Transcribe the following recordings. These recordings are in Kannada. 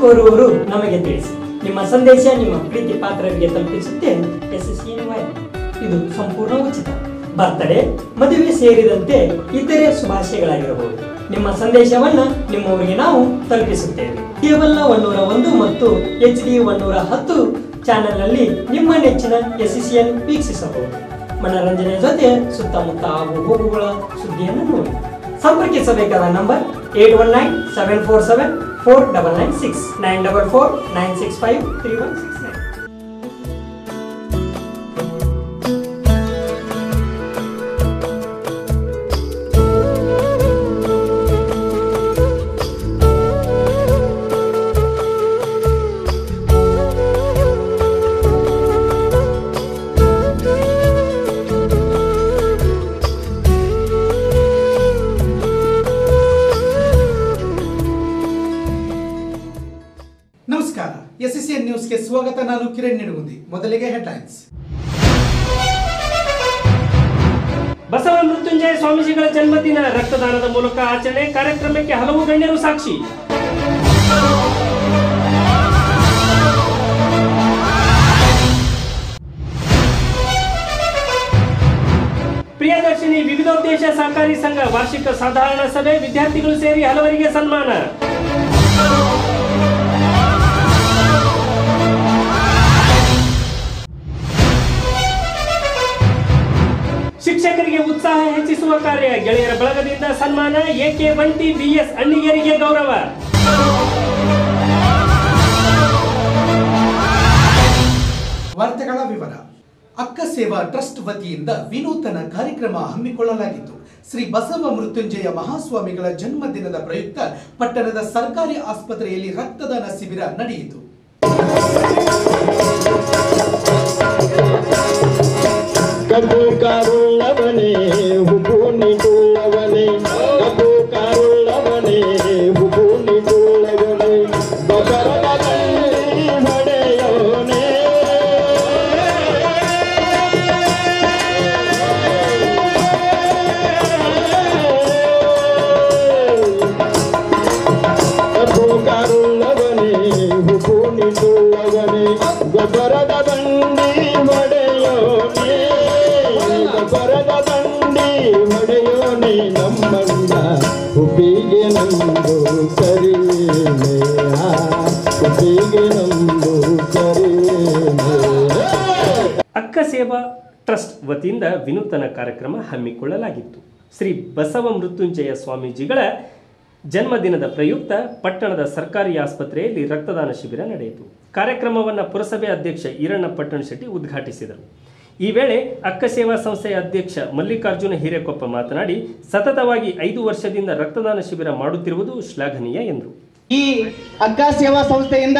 ಕೋರುವವರು ನಮಗೆ ತಿಳಿಸಿ ನಿಮ್ಮ ಸಂದೇಶ ನಿಮ್ಮ ಪ್ರೀತಿ ಪಾತ್ರರಿಗೆ ತಲುಪಿಸುತ್ತೆ ಎಸ್ ಎಸ್ ಇದು ಸಂಪೂರ್ಣ ಉಚಿತ ಬರ್ತಡೇ ಮದುವೆ ಸೇರಿದಂತೆ ಇತರೆ ಶುಭಾಶಯಗಳಾಗಿರಬಹುದು ನಿಮ್ಮ ಸಂದೇಶವನ್ನ ನಿಮ್ಮವರಿಗೆ ನಾವು ತಲುಪಿಸುತ್ತೇವೆ ಕೇವಲ ಒನ್ನೂರ ಒಂದು ಮತ್ತು ಎಚ್ ಡಿ ಒನ್ನೂರ ಹತ್ತು ಚಾನೆಲ್ನಲ್ಲಿ ನಿಮ್ಮ ನೆಚ್ಚಿನ ಎಸ್ ವೀಕ್ಷಿಸಬಹುದು ಮನರಂಜನೆ ಜೊತೆ ಸುತ್ತಮುತ್ತ ಆಗು ಹೋಗುಗಳ ಸುದ್ದಿಯನ್ನು ನೋಡಿ ಸಂಪರ್ಕಿಸಬೇಕಾದ number eight one nine seven four seven four double nine six nine double four nine six five three one six nine ನಮಸ್ಕಾರ ಎಸ್ ಎಸ್ ಎನ್ ನ್ಯೂಸ್ಗೆ ಸ್ವಾಗತ ನಾನು ಕಿರಣ್ ನಿಡುಗುಂದಿ ಮೊದಲಿಗೆ ಹೆಡ್ಲೈನ್ಸ್ ಬಸವ ಮೃತ್ಯುಂಜಯ ಸ್ವಾಮೀಜಿಗಳ ಜನ್ಮದಿನ ರಕ್ತದಾನದ ಮೂಲಕ ಆಚರಣೆ ಕಾರ್ಯಕ್ರಮಕ್ಕೆ ಹಲವು ಗಣ್ಯರು ಸಾಕ್ಷಿ ಪ್ರಿಯದರ್ಶಿನಿ ವಿವಿಧೋದ್ದೇಶ ಸಹಕಾರಿ ಸಂಘ ವಾರ್ಷಿಕ ಸಾಧಾರಣ ಸಭೆ ವಿದ್ಯಾರ್ಥಿಗಳು ಸೇರಿ ಹಲವರಿಗೆ ಸನ್ಮಾನ ಶಿಕ್ಷಕರಿಗೆ ಉತ್ಸಾಹ ಹೆಚ್ಚಿಸುವ ಕಾರ್ಯ ಗೆಳೆಯರ ಬಳಗದಿಂದ ಸನ್ಮಾನ ಎಕೆ ಬಂಟಿ ಬಿಎಸ್ ಅಣ್ಣಿಗರಿಗೆ ಗೌರವ ವಾರ್ತೆಗಳ ವಿವರ ಅಕ್ಕ ಸೇವಾ ಟ್ರಸ್ಟ್ ವತಿಯಿಂದ ವಿನೂತನ ಕಾರ್ಯಕ್ರಮ ಹಮ್ಮಿಕೊಳ್ಳಲಾಗಿತ್ತು ಶ್ರೀ ಬಸವ ಮೃತ್ಯುಂಜಯ ಮಹಾಸ್ವಾಮಿಗಳ ಜನ್ಮದಿನದ ಪ್ರಯುಕ್ತ ಪಟ್ಟಣದ ಸರ್ಕಾರಿ ಆಸ್ಪತ್ರೆಯಲ್ಲಿ ರಕ್ತದಾನ ಶಿಬಿರ ನಡೆಯಿತು ಕಬ್ಬು ಕಾರುಳ್ಳವನೇ ಹುಬ್ಬು ನಿಡುಳ್ಳವನೇ ಕಬ್ಬು ಕಾರುಳ್ಳವನೇ ಹುಬ್ಬು ನಿಡುಳ್ಳವನೇ ಗೊಬ್ಬರದ ಬಂಡಿ ಹೊಡೆಯೋನೇ ಕಬ್ಬು ಕಾರುಳ್ಳವನೇ ಹುಬ್ಬು ನಿಡುಳ್ಳವನೇ ಗೊಬ್ಬರದ ಬಂಡಿ ಹೊಡೆಯೋನೇ ಗೊಬ್ಬರದ ಬಂಡಿ ಹೊಡೆಯೋನೇ ನಮ್ಮಣ್ಣ ಹುಬ್ಬಿಗೆ ನಮ್ದು ಕರೀನೆ ಆ, ಹುಬ್ಬಿಗೆ ನಮ್ದು ಕರೀನೆ ಅಕ್ಕ ಸೇವಾ ಟ್ರಸ್ಟ್ ವತಿಯಿಂದ ವಿನೂತನ ಕಾರ್ಯಕ್ರಮ ಹಮ್ಮಿಕೊಳ್ಳಲಾಗಿತ್ತು ಶ್ರೀ ಬಸವ ಮೃತ್ಯುಂಜಯ ಸ್ವಾಮೀಜಿಗಳ ಜನ್ಮದಿನದ ಪ್ರಯುಕ್ತ ಪಟ್ಟಣದ ಸರ್ಕಾರಿ ಆಸ್ಪತ್ರೆಯಲ್ಲಿ ರಕ್ತದಾನ ಶಿಬಿರ ನಡೆಯಿತು ಕಾರ್ಯಕ್ರಮವನ್ನು ಪುರಸಭೆ ಅಧ್ಯಕ್ಷ ಈರಣ್ಣ ಪಟ್ಟಣ ಶೆಟ್ಟಿ ಉದ್ಘಾಟಿಸಿದರು ಈ ವೇಳೆ ಅಕ್ಕ ಸೇವಾ ಸಂಸ್ಥೆಯ ಅಧ್ಯಕ್ಷ ಮಲ್ಲಿಕಾರ್ಜುನ ಹಿರೇಕೊಪ್ಪ ಮಾತನಾಡಿ ಸತತವಾಗಿ ಐದು ವರ್ಷದಿಂದ ರಕ್ತದಾನ ಶಿಬಿರ ಮಾಡುತ್ತಿರುವುದು ಶ್ಲಾಘನೀಯ ಎಂದರು ಈ ಅಕ್ಕ ಸೇವಾ ಸಂಸ್ಥೆಯಿಂದ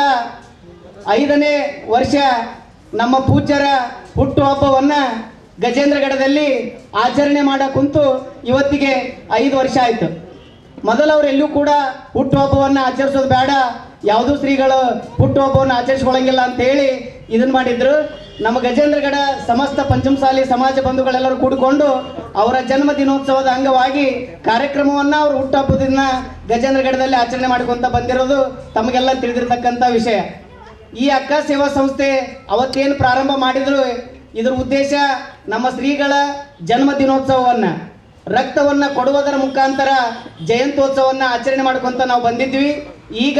ಐದನೇ ವರ್ಷ ನಮ್ಮ ಪೂಜ್ಯರ ಹುಟ್ಟುಹಬ್ಬವನ್ನ ಗಜೇಂದ್ರಗಢದಲ್ಲಿ ಆಚರಣೆ ಮಾಡ ಕುಂತು ಇವತ್ತಿಗೆ ಐದು ವರ್ಷ ಆಯ್ತು ಮೊದಲು ಅವರೆಲ್ಲೂ ಕೂಡ ಹುಟ್ಟುಹಬ್ಬವನ್ನು ಆಚರಿಸೋದು ಬೇಡ ಯಾವುದೂ ಶ್ರೀಗಳು ಹುಟ್ಟುಹಬ್ಬವನ್ನು ಆಚರಿಸ್ಕೊಳ್ಳಂಗಿಲ್ಲ ಅಂತ ಹೇಳಿ ಇದನ್ನ ಮಾಡಿದ್ರು ನಮ್ಮ ಗಜೇಂದ್ರಗಢ ಸಮಸ್ತ ಪಂಚಮಸಾಲಿ ಸಮಾಜ ಬಂಧುಗಳೆಲ್ಲರೂ ಕೂಡಿಕೊಂಡು ಅವರ ಜನ್ಮ ದಿನೋತ್ಸವದ ಅಂಗವಾಗಿ ಕಾರ್ಯಕ್ರಮವನ್ನ ಅವರು ಹುಟ್ಟುಹಬ್ಬದಿಂದ ಗಜೇಂದ್ರಗಢದಲ್ಲಿ ಆಚರಣೆ ಮಾಡ್ಕೊಂತ ಬಂದಿರೋದು ತಮಗೆಲ್ಲ ತಿಳಿದಿರ್ತಕ್ಕಂಥ ವಿಷಯ ಈ ಅಕ್ಕ ಸೇವಾ ಸಂಸ್ಥೆ ಅವತ್ತೇನು ಪ್ರಾರಂಭ ಮಾಡಿದ್ರು ಇದರ ಉದ್ದೇಶ ನಮ್ಮ ಶ್ರೀಗಳ ಜನ್ಮ ದಿನೋತ್ಸವವನ್ನ ರಕ್ತವನ್ನ ಕೊಡುವುದರ ಮುಖಾಂತರ ಜಯಂತ್ಯೋತ್ಸವನ್ನ ಆಚರಣೆ ಮಾಡ್ಕೊಂತ ನಾವು ಬಂದಿದ್ವಿ ಈಗ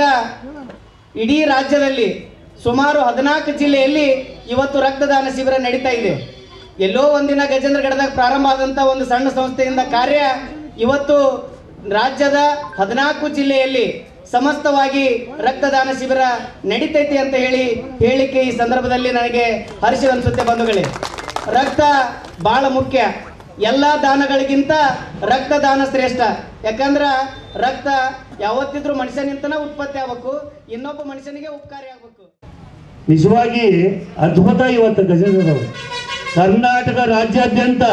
ಇಡೀ ರಾಜ್ಯದಲ್ಲಿ ಸುಮಾರು ಹದಿನಾಲ್ಕು ಜಿಲ್ಲೆಯಲ್ಲಿ ಇವತ್ತು ರಕ್ತದಾನ ಶಿಬಿರ ನಡೀತಾ ಇದೆ ಎಲ್ಲೋ ಒಂದಿನ ಗಜೇಂದ್ರಗಢದಾಗ ಪ್ರಾರಂಭ ಆದಂತ ಒಂದು ಸಣ್ಣ ಸಂಸ್ಥೆಯಿಂದ ಕಾರ್ಯ ಇವತ್ತು ರಾಜ್ಯದ ಹದಿನಾಲ್ಕು ಜಿಲ್ಲೆಯಲ್ಲಿ ಸಮಸ್ತವಾಗಿ ರಕ್ತದಾನ ಶಿಬಿರ ನಡೀತೈತಿ ಅಂತ ಹೇಳಿ ಹೇಳಿಕೆ ಈ ಸಂದರ್ಭದಲ್ಲಿ ನನಗೆ ಹರ್ಷವನ್ಸುತ್ತೆ ಬಂಧುಗಳೇ ರಕ್ತ ಬಹಳ ಮುಖ್ಯ ಎಲ್ಲ ದಾನಗಳಿಗಿಂತ ರಕ್ತದಾನ ಶ್ರೇಷ್ಠ ಯಾಕಂದ್ರ ರಕ್ತ ಯಾವತ್ತಿದ್ರೂ ಮನುಷ್ಯನಿಂತನ ಉತ್ಪತ್ತಿ ಆಗ್ಬೇಕು ಇನ್ನೊಬ್ಬ ಮನುಷ್ಯನಿಗೆ ಉಪಕಾರಿ ಆಗ್ಬೇಕು ನಿಜವಾಗಿ ಅದ್ಭುತ ಇವತ್ತು ಗಜೇಂದ್ರದವರು ಕರ್ನಾಟಕ ರಾಜ್ಯಾದ್ಯಂತ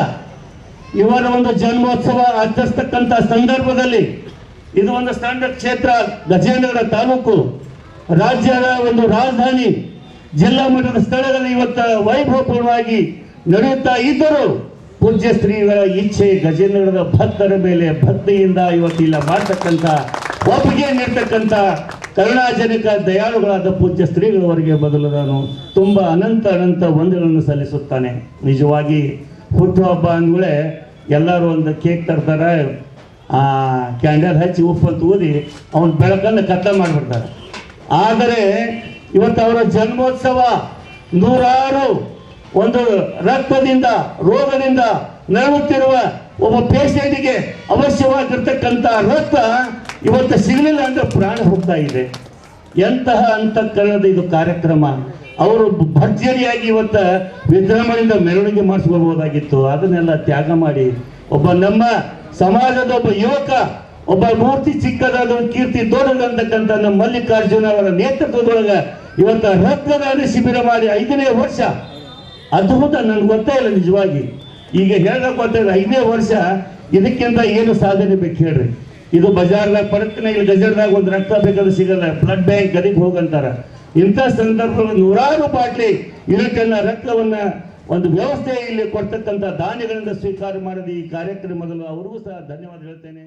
ಇವರ ಒಂದು ಜನ್ಮೋತ್ಸವ ಆಚರಿಸ್ತಕ್ಕಂಥ ಸಂದರ್ಭದಲ್ಲಿ ಇದು ಒಂದು ಸಣ್ಣ ಕ್ಷೇತ್ರ ಗಜೇಂದ್ರಗಡ ತಾಲೂಕು ರಾಜ್ಯದ ಒಂದು ರಾಜಧಾನಿ ಜಿಲ್ಲಾ ಮಟ್ಟದ ಸ್ಥಳದಲ್ಲಿ ಇವತ್ತು ವೈಭವಪೂರ್ಣವಾಗಿ ನಡೆಯುತ್ತಾ ಇದ್ದರು ಪೂಜ್ಯ ಶ್ರೀಗಳ ಇಚ್ಛೆ ಗಜೇಂದ್ರಗಡದ ಭಕ್ತರ ಮೇಲೆ ಭಕ್ತಿಯಿಂದ ಇವತ್ತು ಇಲ್ಲ ಮಾಡ್ತಕ್ಕಂಥ ಒಪ್ಪಿಗೆ ನೀಡ್ತಕ್ಕಂಥ ಕರುಣಾಜನಕ ದಯಾಳುಗಳಾದ ಪೂಜ್ಯ ಸ್ತ್ರೀಗಳವರಿಗೆ ಮೊದಲು ನಾನು ತುಂಬ ಅನಂತ ಅನಂತ ವಂದನೆಗಳನ್ನು ಸಲ್ಲಿಸುತ್ತಾನೆ ನಿಜವಾಗಿ ಹುಟ್ಟುಹಬ್ಬ ಅಂದ್ಗಳೇ ಎಲ್ಲರೂ ಒಂದು ಕೇಕ್ ತರ್ತಾರೆ ಆ ಕ್ಯಾಂಡಲ್ ಹಚ್ಚಿ ಉಪ್ಪಂತ ಊದಿ ಅವನ ಬೆಳಕನ್ನು ಕತ್ತ ಮಾಡಿಬಿಡ್ತಾರೆ ಆದರೆ ಇವತ್ತು ಅವರ ಜನ್ಮೋತ್ಸವ ನೂರಾರು ಒಂದು ರಕ್ತದಿಂದ ರೋಗದಿಂದ ನರಳುತ್ತಿರುವ ಒಬ್ಬ ಪೇಷಂಟಿಗೆ ಅವಶ್ಯವಾಗಿರ್ತಕ್ಕಂಥ ರಕ್ತ ಇವತ್ತು ಸಿಗಲಿಲ್ಲ ಅಂದ್ರೆ ಪ್ರಾಣ ಹೋಗ್ತಾ ಇದೆ ಎಂತಹ ಅಂತಃಕರಣದ ಇದು ಕಾರ್ಯಕ್ರಮ ಅವರು ಭರ್ಜರಿಯಾಗಿ ಇವತ್ತ ವಿಜೃಂಭಣೆಯಿಂದ ಮೆರವಣಿಗೆ ಮಾಡಿಸ್ಕೋಬಹುದಾಗಿತ್ತು ಅದನ್ನೆಲ್ಲ ತ್ಯಾಗ ಮಾಡಿ ಒಬ್ಬ ನಮ್ಮ ಸಮಾಜದ ಒಬ್ಬ ಯುವಕ ಒಬ್ಬ ಮೂರ್ತಿ ಚಿಕ್ಕದಾದ ಕೀರ್ತಿ ದೊಡ್ಡದಂತಕ್ಕಂಥ ನಮ್ಮ ಮಲ್ಲಿಕಾರ್ಜುನ ಅವರ ನೇತೃತ್ವದೊಳಗ ಇವತ್ತ ರಕ್ತದಾನ ಶಿಬಿರ ಮಾಡಿ ಐದನೇ ವರ್ಷ ಅದ್ಭುತ ನನ್ಗೆ ಗೊತ್ತೇ ಇಲ್ಲ ನಿಜವಾಗಿ ಈಗ ಹೇಳಕ್ ಗೊತ್ತಿಲ್ಲ ಐದನೇ ವರ್ಷ ಇದಕ್ಕಿಂತ ಏನು ಸಾಧನೆ ಬೇಕು ಹೇಳ್ರಿ ಇದು ಬಜಾರ್ದಾಗ ಪರಕ್ಕಿನ ಇಲ್ಲಿ ಗಜರ್ದಾಗ ಒಂದು ರಕ್ತ ಬೇಕಾದ್ರೆ ಸಿಗಲ್ಲ ಬ್ಲಡ್ ಬ್ಯಾಂಕ್ ಗದಿಗೆ ಹೋಗಂತಾರ ಇಂಥ ಸಂದರ್ಭದಲ್ಲಿ ನೂರಾರು ಬಾಟ್ಲಿ ಇದಕ್ಕೆಲ್ಲ ರಕ್ತವನ್ನ ಒಂದು ವ್ಯವಸ್ಥೆ ಇಲ್ಲಿ ಕೊಡ್ತಕ್ಕಂಥ ದಾನಿಗಳಿಂದ ಸ್ವೀಕಾರ ಮಾಡಿದ ಈ ಕಾರ್ಯಕ್ರಮದಲ್ಲೂ ಅವ್ರಿಗೂ ಸಹ ಧನ್ಯವಾದ ಹೇಳ್ತೇನೆ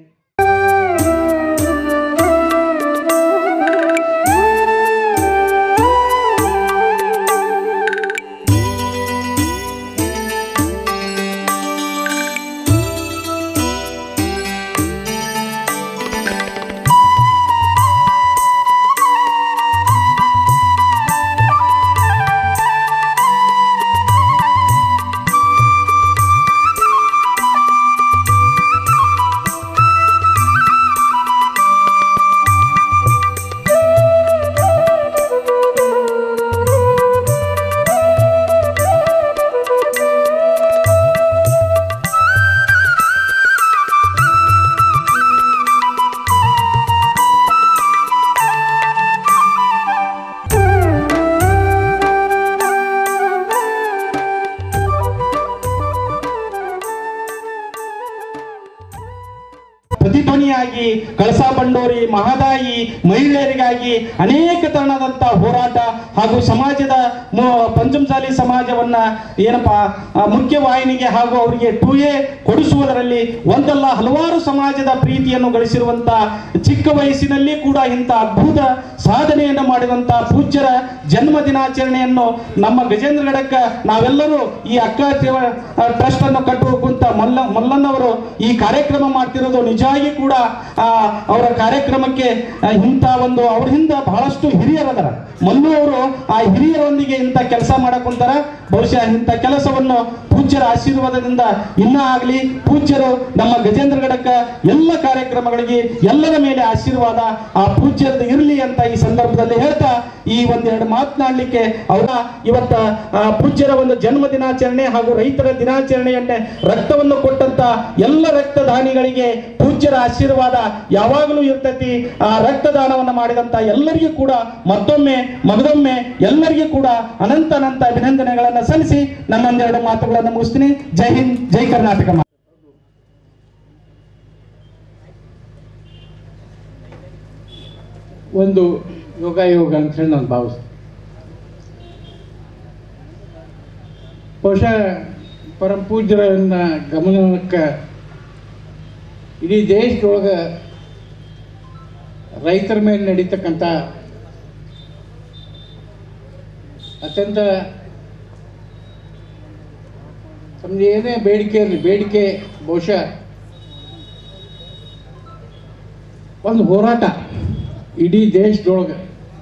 ಪ್ರತಿಧ್ವನಿಯಾಗಿ ಕಳಸಾ ಬಂಡೂರಿ ಮಹದಾಯಿ ಮಹಿಳೆಯರಿಗಾಗಿ ಅನೇಕ ತರನಾದಂತ ಹೋರಾಟ ಹಾಗೂ ಸಮಾಜದ ಮು- ಪಂಚಮಸಾಲಿ ಸಮಾಜವನ್ನ ಏನಪ್ಪಾ ಆ, ಮುಖ್ಯವಾಹಿನಿಗೆ ಹಾಗೂ ಅವರಿಗೆ ಟೂ ಎ ಕೊಡಿಸುವುದರಲ್ಲಿ ಒಂದಲ್ಲ ಹಲವಾರು ಸಮಾಜದ ಪ್ರೀತಿಯನ್ನು ಗಳಿಸಿರುವಂತ ಚಿಕ್ಕ ವಯಸ್ಸಿನಲ್ಲಿ ಕೂಡ ಇಂಥ ಅದ್ಭುತ ಸಾಧನೆಯನ್ನು ಮಾಡಿದಂತ ಪೂಜ್ಯರ ಜನ್ಮ ದಿನಾಚರಣೆಯನ್ನು ನಮ್ಮ ಗಜೇಂದ್ರಗಡಕ್ಕ ನಾವೆಲ್ಲರೂ ಈ ಅಕ್ಕ ಸೇವಾ ಟ್ರಸ್ಟ್ ಅನ್ನು ಕಟ್ಟುವಂತ ಮಲ್ಲ ಮಲ್ಲನ್ನವರು ಈ ಕಾರ್ಯಕ್ರಮ ಮಾಡ್ತಿರೋದು ನಿಜವಾಗಿ ಕೂಡ ಆ, ಅವರ ಕಾರ್ಯಕ್ರಮಕ್ಕೆ ಆ, ಇಂಥ ಒಂದು ಅವ್ರ ಹಿಂದೆ ಬಹಳಷ್ಟು ಹಿರಿಯರದಾರ ಮಲ್ಲು ಅವರು ಆ ಹಿರಿಯರೊಂದಿಗೆ ಇಂಥ ಕೆಲಸ ಮಾಡಕ್ ಕುಂತಾರ ಬಹುಶಃ ಇಂಥ ಕೆಲಸವನ್ನು ಪೂಜ್ಯರ ಆಶೀರ್ವಾದದಿಂದ ಇನ್ನ ಆಗ್ಲಿ ಪೂಜ್ಯರು ನಮ್ಮ ಗಜೇಂದ್ರಗಡಕ್ಕ ಎಲ್ಲ ಕಾರ್ಯಕ್ರಮಗಳಿಗೆ ಎಲ್ಲರ ಮೇಲೆ ಆಶೀರ್ವಾದ ಆ ಪೂಜ್ಯರದ್ದು ಇರಲಿ ಅಂತ ಈ ಸಂದರ್ಭದಲ್ಲಿ ಹೇಳ್ತಾ ಈ ಒಂದೆರಡು ಮಾತನಾಡ್ಲಿಕ್ಕೆ ಅವರ ಇವತ್ತ ಆ, ಪೂಜ್ಯರ ಒಂದು ಜನ್ಮ ದಿನಾಚರಣೆ ಹಾಗೂ ರೈತರ ದಿನಾಚರಣೆಯನ್ನೇ ರಕ್ತವನ್ನು ಕೊಟ್ಟಂತ ಎಲ್ಲ ರಕ್ತದಾನಿಗಳಿಗೆ ಪೂಜ್ಯರ ಆಶೀರ್ವಾದ ಯಾವಾಗಲೂ ಇರ್ತೈತಿ ಆ ರಕ್ತದಾನವನ್ನು ಮಾಡಿದಂತ ಎಲ್ಲರಿಗೂ ಕೂಡ ಮತ್ತೊಮ್ಮೆ ಮಗದೊಮ್ಮೆ ಎಲ್ಲರಿಗೂ ಕೂಡ ಅನಂತ ಅನಂತ ಅಭಿನಂದನೆಗಳನ್ನು ಸಲ್ಲಿಸಿ ನನ್ನೊಂದೆರಡು ಮಾತುಗಳನ್ನು ಮುಗಿಸ್ತೀನಿ ಜೈ ಹಿಂದ್ ಜೈ ಕರ್ನಾಟಕ ಮಾ- ಒಂದು ಯೋಗ ಯೋಗ ಅಂತ ಹೇಳಿ ನಾನು ಭಾವಿಸ್ತೀನಿ ಬಹುಶಃ ಪರಮ ಪೂಜ್ಯರನ್ನ ಗಮನಕ್ಕೆ ಇಡೀ ದೇಶದೊಳಗೆ ರೈತರ ಮೇಲೆ ನಡೀತಕ್ಕಂಥ ಅತ್ಯಂತ ತಮ್ದು ಏನೇ ಬೇಡಿಕೆ ಇರಲಿ ಬೇಡಿಕೆ ಬಹುಶಃ ಒಂದು ಹೋರಾಟ ಇಡೀ ದೇಶದೊಳಗೆ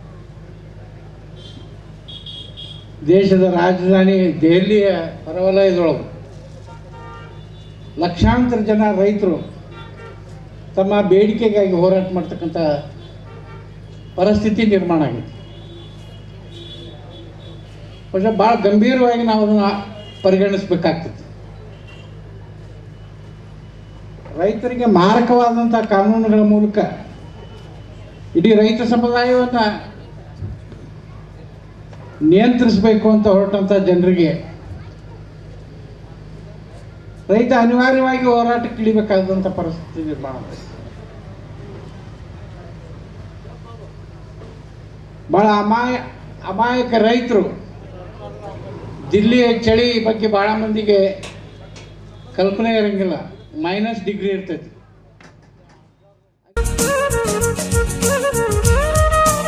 ದೇಶದ ರಾಜಧಾನಿ ದೆಹಲಿಯ ಹೊರವಲಯದೊಳಗೆ ಲಕ್ಷಾಂತರ ಜನ ರೈತರು ತಮ್ಮ ಬೇಡಿಕೆಗಾಗಿ ಹೋರಾಟ ಮಾಡ್ತಕ್ಕಂಥ ಪರಿಸ್ಥಿತಿ ನಿರ್ಮಾಣ ಆಗಿದೆ ಬಹುಶಃ ಭಾಳ ಗಂಭೀರವಾಗಿ ನಾವು ಅದನ್ನು ಪರಿಗಣಿಸ್ಬೇಕಾಗ್ತದೆ ರೈತರಿಗೆ ಮಾರಕವಾದಂಥ ಕಾನೂನುಗಳ ಮೂಲಕ ಇಡೀ ರೈತ ಸಮುದಾಯವನ್ನು ನಿಯಂತ್ರಿಸಬೇಕು ಅಂತ ಹೊರಟಂಥ ಜನರಿಗೆ ರೈತ ಅನಿವಾರ್ಯವಾಗಿ ಹೋರಾಟಕ್ಕೆ ಇಳಿಬೇಕಾದಂಥ ಪರಿಸ್ಥಿತಿ ನಿರ್ಮಾಣ ಆಗಿದೆ. ಬಹಳ ಅಮಾಯ ಅಮಾಯಕ ರೈತರು ದಿಲ್ಲಿಯ ಚಳಿ ಬಗ್ಗೆ ಭಾಳ ಮಂದಿಗೆ ಕಲ್ಪನೆ ಇರಂಗಿಲ್ಲ ಮೈನಸ್ ಡಿಗ್ರಿ ಇರ್ತೈತಿ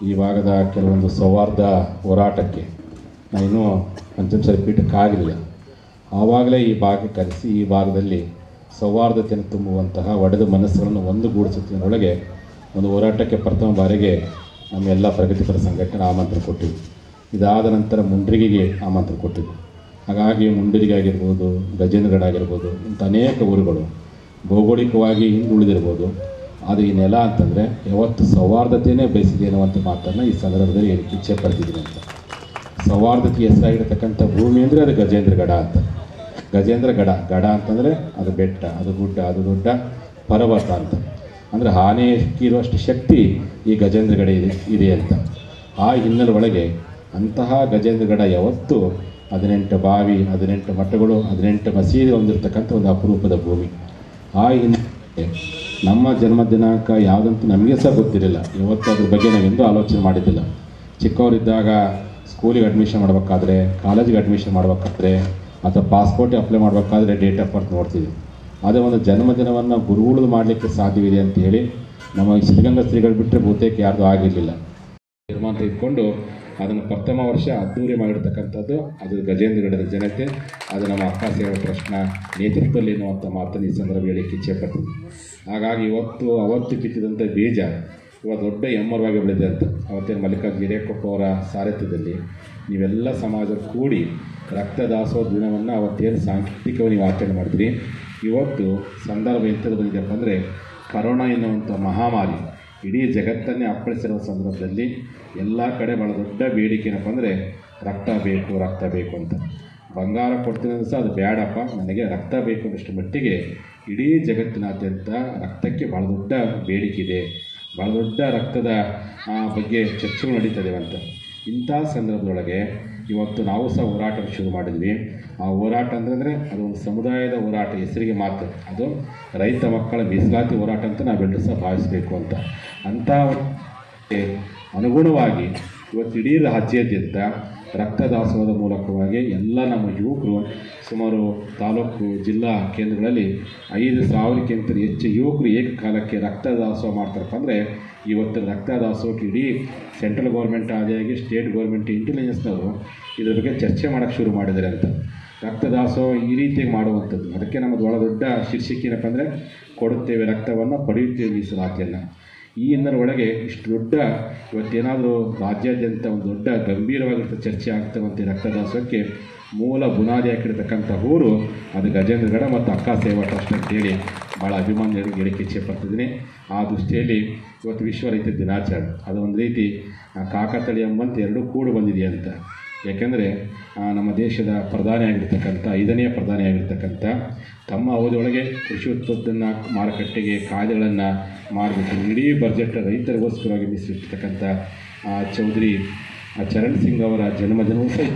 ಈ ಭಾಗದ ಕೆಲವೊಂದು ಸೌಹಾರ್ದ ಹೋರಾಟಕ್ಕೆ ನಾನು ಇನ್ನೂ ಪಂಚಮಸಾರಿ ಪೀಠಕ್ಕೆ ಆಗಲಿಲ್ಲ ಆವಾಗಲೇ ಈ ಭಾಗಕ್ಕೆ ಕರೆಸಿ ಈ ಭಾಗದಲ್ಲಿ ಸೌಹಾರ್ದತೆಯನ್ನು ತುಂಬುವಂತಹ ಒಡೆದ ಮನಸ್ಸುಗಳನ್ನು ಒಂದುಗೂಡಿಸುತ್ತಿನೊಳಗೆ ಒಂದು ಹೋರಾಟಕ್ಕೆ ಪ್ರಥಮ ಬಾರಿಗೆ ನಮ್ಮೆಲ್ಲ ಪ್ರಗತಿಪರ ಸಂಘಟನೆ ಆಮಂತ್ರಣ ಕೊಟ್ಟಿವಿ ಇದಾದ ನಂತರ ಮುಂಡ್ರಿಗೆಗೆ ಆಮಂತ್ರಣ ಕೊಟ್ಟಿದ್ವು ಹಾಗಾಗಿ ಮುಂಡರಿಗೆ ಆಗಿರ್ಬೋದು ಗಜೇಂದ್ರಗಢ ಆಗಿರ್ಬೋದು ಇಂಥ ಅನೇಕ ಊರುಗಳು ಭೌಗೋಳಿಕವಾಗಿ ಹಿಂದುಳಿದಿರ್ಬೋದು ಆದರೆ ಈ ನೆಲ ಅಂತಂದರೆ ಯಾವತ್ತು ಸೌಹಾರ್ದತೆಯೇ ಬಯಸಿದೆ ಅನ್ನುವಂಥ ಮಾತನ್ನು ಈ ಸಂದರ್ಭದಲ್ಲಿ ಹೇಳಿಕ್ಕೆ ಇಚ್ಛೆ ಪಡ್ತಿದ್ದೀನಿ ಅಂತ ಸೌಹಾರ್ದತೆಗೆ ಹೆಸರಾಗಿರ್ತಕ್ಕಂಥ ಭೂಮಿ ಅಂದರೆ ಅದು ಗಜೇಂದ್ರಗಢ ಅಂತ ಗಜೇಂದ್ರ ಗಡ ಗಡ ಅಂತಂದರೆ ಅದು ಬೆಟ್ಟ ಅದು ಗುಡ್ಡ ಅದು ದೊಡ್ಡ ಪರ್ವತ ಅಂತ ಅಂದರೆ ಆನೆಗಿರುವಷ್ಟು ಶಕ್ತಿ ಈ ಗಜೇಂದ್ರಗಡ ಇದೆ ಇದೆ ಅಂತ ಆ ಹಿನ್ನೆಲೆ ಒಳಗೆ ಅಂತಹ ಗಜೇಂದ್ರಗಡ ಯಾವತ್ತೂ ಹದಿನೆಂಟು ಬಾವಿ ಹದಿನೆಂಟು ಮಠಗಳು ಹದಿನೆಂಟು ಮಸೀದಿ ಹೊಂದಿರತಕ್ಕಂಥ ಒಂದು ಅಪರೂಪದ ಭೂಮಿ ಆ ಹಿನ್ನೆಲೆ ನಮ್ಮ ಜನ್ಮ ದಿನಾಂಕ ಯಾವುದಂತ ನಮಗೆ ಸಹ ಗೊತ್ತಿರಲಿಲ್ಲ ಇವತ್ತು ಅದ್ರ ಬಗ್ಗೆ ನಾವೆಂದೂ ಆಲೋಚನೆ ಮಾಡಿದ್ದಿಲ್ಲ ಚಿಕ್ಕವರಿದ್ದಾಗ ಸ್ಕೂಲಿಗೆ ಅಡ್ಮಿಷನ್ ಮಾಡಬೇಕಾದ್ರೆ ಕಾಲೇಜಿಗೆ ಅಡ್ಮಿಷನ್ ಮಾಡಬೇಕಾದ್ರೆ ಅಥವಾ ಪಾಸ್ಪೋರ್ಟ್ ಅಪ್ಲೈ ಮಾಡಬೇಕಾದ್ರೆ ಡೇಟ್ ಆಫ್ ಬರ್ತ್ ನೋಡ್ತೀವಿ ಅದೇ ಒಂದು ಜನ್ಮದಿನವನ್ನು ಗುರುಗುಳು ಮಾಡಲಿಕ್ಕೆ ಸಾಧ್ಯವಿದೆ ಅಂತ ಹೇಳಿ ನಮ್ಮ ಈ ಸಿದ್ಧಗಂಗಾ ಶ್ರೀಗಳು ಬಿಟ್ಟರೆ ಬಹುತೇಕ ಯಾರ್ದು ಆಗಿರಲಿಲ್ಲ ತೀರ್ಮಾನ ತೆಗೆದುಕೊಂಡು ಅದನ್ನು ಪ್ರಥಮ ವರ್ಷ ಅದ್ದೂರಿ ಮಾಡಿರ್ತಕ್ಕಂಥದ್ದು ಅದು ಗಜೇಂದ್ರಗಢದ ಜನತೆ ಅದು ನಮ್ಮ ಅಕ್ಕ ಸೇವಾ ಟ್ರಸ್ಟ್ನ ನೇತೃತ್ವದಲ್ಲಿ ಎನ್ನುವಂಥ ಮಾತನ್ನು ಈ ಸಂದರ್ಭ ಹೇಳಿಕ್ಕೆ ಇಚ್ಛೆ ಪಡ್ತೀನಿ ಹಾಗಾಗಿ ಇವತ್ತು ಅವತ್ತು ಕಿತ್ತಿದಂಥ ಬೀಜ ಇವಾಗ ದೊಡ್ಡ ಎಮ್ಮರವಾಗಿ ಬೆಳೆದಿದೆ ಅಂತ ಅವತ್ತೇನು ಮಲ್ಲಿಕಾರ್ಜುನ ಹಿರೇಕೊಪ್ಪ ಅವರ ಸಾರಥ್ಯದಲ್ಲಿ ನೀವೆಲ್ಲ ಸಮಾಜ ಕೂಡಿ ರಕ್ತದಾಸೋಹ ದಿನವನ್ನು ಅವತ್ತೇನು ಸಾಂಕೇತಿಕವಾಗಿ ನೀವು ಆಚರಣೆ ಮಾಡಿದ್ರಿ ಇವತ್ತು ಸಂದರ್ಭ ಎಂಥದ್ದು ಬಂದಿದೆಯಪ್ಪ ಅಂದರೆ ಕರೋನಾ ಎನ್ನುವಂಥ ಮಹಾಮಾರಿ ಇಡೀ ಜಗತ್ತನ್ನೇ ಅಪ್ಪಳಿಸಿರುವ ಸಂದರ್ಭದಲ್ಲಿ ಎಲ್ಲ ಕಡೆ ಭಾಳ ದೊಡ್ಡ ಬೇಡಿಕೆ ಏನಪ್ಪ ಅಂದರೆ ರಕ್ತ ಬೇಕು ರಕ್ತ ಬೇಕು ಅಂತ ಬಂಗಾರ ಕೊಡ್ತೀನಿ ಅಂದ್ರೆ ಸಹ ಅದು ಬೇಡಪ್ಪ ನನಗೆ ರಕ್ತ ಬೇಕು ಅನ್ನೋಷ್ಟು ಮಟ್ಟಿಗೆ ಇಡೀ ಜಗತ್ತಿನಾದ್ಯಂತ ರಕ್ತಕ್ಕೆ ಭಾಳ ದೊಡ್ಡ ಬೇಡಿಕೆ ಇದೆ ಭಾಳ ದೊಡ್ಡ ರಕ್ತದ ಆ, ಬಗ್ಗೆ ಚರ್ಚೆಗಳು ನಡೀತದೆ ಅಂತ ಇಂಥ ಸಂದರ್ಭದೊಳಗೆ ಇವತ್ತು ನಾವು ಸಹ ಹೋರಾಟ ಶುರು ಮಾಡಿದ್ವಿ ಆ ಹೋರಾಟ ಅಂತಂದರೆ ಅದು ಒಂದು ಸಮುದಾಯದ ಹೋರಾಟ ಹೆಸರಿಗೆ ಮಾತ್ರ ಅದು ರೈತ ಮಕ್ಕಳ ಮೀಸಲಾತಿ ಹೋರಾಟ ಅಂತ ನಾವೆಲ್ಲರೂ ಸಹ ಭಾವಿಸಬೇಕು ಅಂತ ಅಂಥ ಒಂದು ಅನುಗುಣವಾಗಿ ಇವತ್ತು ಇಡೀ ರಾಜ್ಯಾದ್ಯಂತ ರಕ್ತದಾಸೋಹದ ಮೂಲಕವಾಗಿ ಎಲ್ಲ ನಮ್ಮ ಯುವಕರು ಸುಮಾರು ತಾಲೂಕು ಜಿಲ್ಲಾ ಕೇಂದ್ರಗಳಲ್ಲಿ ಐದು ಸಾವಿರಕ್ಕಿಂತ ಹೆಚ್ಚು ಯುವಕರು ಏಕಕಾಲಕ್ಕೆ ರಕ್ತದಾಸೋಹ ಮಾಡ್ತಾರಪ್ಪ ಅಂದರೆ ಇವತ್ತು ರಕ್ತದಾಸೋಹಕ್ಕೆ ಇಡೀ ಸೆಂಟ್ರಲ್ ಗೌರ್ಮೆಂಟ್ ಆದಿಯಾಗಿ ಸ್ಟೇಟ್ ಗೌರ್ಮೆಂಟ್ ಇಂಟೆಲಿಜೆನ್ಸ್ನವರು ಇದ್ರ ಬಗ್ಗೆ ಚರ್ಚೆ ಮಾಡೋಕ್ಕೆ ಶುರು ಮಾಡಿದ್ದಾರೆ ಅಂತ ರಕ್ತದಾಸೋಹ ಈ ರೀತಿಯಾಗಿ ಮಾಡುವಂಥದ್ದು ಅದಕ್ಕೆ ನಮ್ಮದು ಭಾಳ ದೊಡ್ಡ ಶೀರ್ಷಿಕೆ ಏನಪ್ಪ ಅಂದರೆ ಕೊಡುತ್ತೇವೆ ರಕ್ತವನ್ನು ಪಡೆಯುತ್ತೇವೆ ಮೀಸಲಾತಿಯನ್ನು ಈ ಹಿನ್ನೆಲೆ ಒಳಗೆ ಇಷ್ಟು ದೊಡ್ಡ ಇವತ್ತೇನಾದರೂ ರಾಜ್ಯಾದ್ಯಂತ ಒಂದು ದೊಡ್ಡ ಗಂಭೀರವಾಗಿರ್ತ ಚರ್ಚೆ ಆಗ್ತವಂತೆ ರಕ್ತದಾಸೋಹಕ್ಕೆ ಮೂಲ ಬುನಾದಿ ಹಾಕಿರ್ತಕ್ಕಂಥ ಊರು ಅದು ಗಜೇಂದ್ರಗಢ ಮತ್ತು ಅಕ್ಕ ಸೇವಾ ಟ್ರಸ್ಟ್ ಅಂತೇಳಿ ಭಾಳ ಅಭಿಮಾನ ಹೇಳಿಕೆ ಇಚ್ಛೆ ಪಡ್ತಿದ್ದೀನಿ ಆ ದೃಷ್ಟಿಯಲ್ಲಿ ಇವತ್ತು ವಿಶ್ವ ರೈತ ದಿನಾಚರಣೆ ಅದು ಒಂದು ರೀತಿ ಆ, ಕಾಕತಳಿ ಎಂಬಂತೆ ಎರಡೂ ಕೂಡು ಬಂದಿದೆ ಅಂತ ಯಾಕೆಂದರೆ ನಮ್ಮ ದೇಶದ ಪ್ರಧಾನಿ ಆಗಿರ್ತಕ್ಕಂಥ ಐದನೇ ಪ್ರಧಾನಿ ಆಗಿರ್ತಕ್ಕಂಥ ತಮ್ಮ ಅವಧಿಯೊಳಗೆ ಕೃಷಿ ಉತ್ಪನ್ನ ಮಾರುಕಟ್ಟೆಗೆ ಕಾಯ್ದೆಗಳನ್ನು ಮಾಡಬೇಕು ಇಡೀ ಬಜೆಟ್ ರೈತರಿಗೋಸ್ಕರವಾಗಿ ಮೀಸಲಿಟ್ಟಿರ್ತಕ್ಕಂಥ ಆ, ಚೌಧರಿ ಆ, ಚರಣ್ ಸಿಂಗ್ ಅವರ ಜನ್ಮದಿನವೂ ಸಹ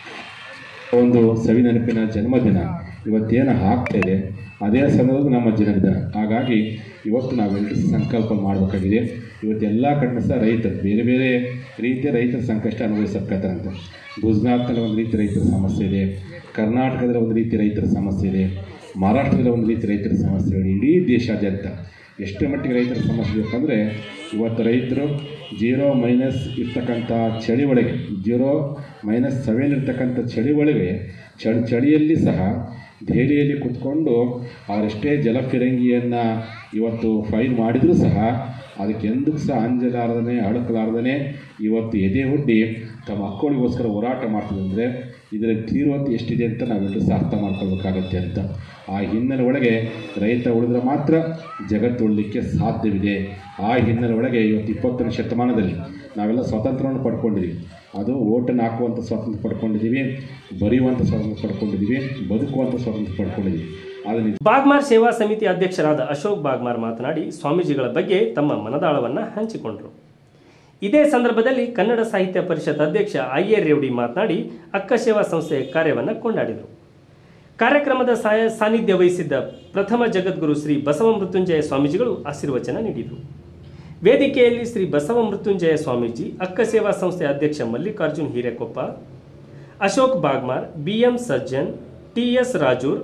ಒಂದು ಸವಿ ನೆನಪಿನ ಜನ್ಮದಿನ ಇವತ್ತೇನು ಆಗ್ತಾ ಇದೆ ಅದೇ ಸಂದರ್ಭದಲ್ಲಿ ನಮ್ಮ ಜನ್ಮದಿನ ಹಾಗಾಗಿ ಇವತ್ತು ನಾವೆಲ್ಲರೂ ಸಂಕಲ್ಪ ಮಾಡಬೇಕಾಗಿದೆ ಇವತ್ತು ಎಲ್ಲ ಕಡೆ ಸಹ ರೈತರು ಬೇರೆ ಬೇರೆ ರೀತಿಯ ರೈತರ ಸಂಕಷ್ಟ ಅನುಭವಿಸಬೇಕಾದಂತ ಗುಜರಾತ್ನಲ್ಲಿ ಒಂದು ರೀತಿ ರೈತರ ಸಮಸ್ಯೆ ಇದೆ ಕರ್ನಾಟಕದಲ್ಲಿ ಒಂದು ರೀತಿ ರೈತರ ಸಮಸ್ಯೆ ಇದೆ ಮಹಾರಾಷ್ಟ್ರದಲ್ಲಿ ಒಂದು ರೀತಿ ರೈತರ ಸಮಸ್ಯೆ ಇದೆ ಇಡೀ ದೇಶಾದ್ಯಂತ ಎಷ್ಟು ಮಟ್ಟಿಗೆ ರೈತರ ಸಮಸ್ಯೆ ಬೇಕಂದರೆ ಇವತ್ತು ರೈತರು ಜೀರೋ ಮೈನಸ್ ಇರ್ತಕ್ಕಂಥ ಚಳಿ ಒಳಗೆ ಜೀರೋ ಮೈನಸ್ ಸೆವೆನ್ ಇರ್ತಕ್ಕಂಥ ಚಳಿ ಒಳಗೆ ಚಳಿ ಚಳಿಯಲ್ಲಿ ಸಹ ದೆಹಲಿಯಲ್ಲಿ ಕುತ್ಕೊಂಡು ಅವರೆಷ್ಟೇ ಜಲಫಿರಂಗಿಯನ್ನು ಇವತ್ತು ಫೈಲ್ ಮಾಡಿದರೂ ಸಹ ಅದಕ್ಕೆ ಎಂದೂ ಸಹ ಅಂಜಲಾರ್ದೇ ಅಳುಕಲಾರ್ದೇ ಇವತ್ತು ಎದೆ ಹುಡ್ಡಿ ತಮ್ಮ ಮಕ್ಕಳಿಗೋಸ್ಕರ ಹೋರಾಟ ಮಾಡ್ತಿದೆ ಅಂದರೆ ಇದರ ತೀವ್ರತೆ ಎಷ್ಟಿದೆ ಅಂತ ನಾವೆಲ್ಲರೂ ಸಹ ಅರ್ಥ ಮಾಡ್ಕೊಳ್ಬೇಕಾಗತ್ತೆ ಅಂತ ಆ ಹಿನ್ನೆಲೆ ಒಳಗೆ ರೈತ ಉಳಿದ್ರೆ ಮಾತ್ರ ಜಗತ್ತು ಉಳಲಿಕ್ಕೆ ಸಾಧ್ಯವಿದೆ ಆ ಹಿನ್ನೆಲೆ ಒಳಗೆ ಇವತ್ತು ಇಪ್ಪತ್ತನೇ ಶತಮಾನದಲ್ಲಿ ನಾವೆಲ್ಲ ಸ್ವಾತಂತ್ರ್ಯವನ್ನು ಪಡ್ಕೊಂಡಿದ್ದೀವಿ ಅದು ಓಟನ್ನು ಹಾಕುವಂಥ ಸ್ವಾತಂತ್ರ್ಯ ಪಡ್ಕೊಂಡಿದ್ದೀವಿ ಬರೆಯುವಂಥ ಸ್ವಾತಂತ್ರ್ಯ ಪಡ್ಕೊಂಡಿದ್ದೀವಿ ಬದುಕುವಂಥ ಸ್ವಾತಂತ್ರ್ಯ ಪಡ್ಕೊಂಡಿದ್ದೀವಿ ಆದರೆ ಬಾಗ್ಮಾರ್ ಸೇವಾ ಸಮಿತಿ ಅಧ್ಯಕ್ಷರಾದ ಅಶೋಕ್ ಬಾಗ್ಮಾರ್ ಮಾತನಾಡಿ ಸ್ವಾಮೀಜಿಗಳ ಬಗ್ಗೆ ತಮ್ಮ ಮನದಾಳವನ್ನು ಹಂಚಿಕೊಂಡರು ಇದೇ ಸಂದರ್ಭದಲ್ಲಿ ಕನ್ನಡ ಸಾಹಿತ್ಯ ಪರಿಷತ್ ಅಧ್ಯಕ್ಷ ಐ ಎ ರೇವಡಿ ಮಾತನಾಡಿ ಅಕ್ಕ ಸೇವಾ ಸಂಸ್ಥೆಯ ಕಾರ್ಯವನ್ನು ಕೊಂಡಾಡಿದರು ಕಾರ್ಯಕ್ರಮದ ಸಾಯ ಸಾನ್ನಿಧ್ಯ ವಹಿಸಿದ್ದ ಪ್ರಥಮ ಜಗದ್ಗುರು ಶ್ರೀ ಬಸವ ಮೃತ್ಯುಂಜಯ ಸ್ವಾಮೀಜಿಗಳು ಆಶೀರ್ವಚನ ನೀಡಿದರು ವೇದಿಕೆಯಲ್ಲಿ ಶ್ರೀ ಬಸವ ಮೃತ್ಯುಂಜಯ ಸ್ವಾಮೀಜಿ ಅಕ್ಕ ಸೇವಾ ಸಂಸ್ಥೆಯ ಅಧ್ಯಕ್ಷ Mallikarjun Hirekoppa Ashok Bagmar B M Sajjan T S Rajur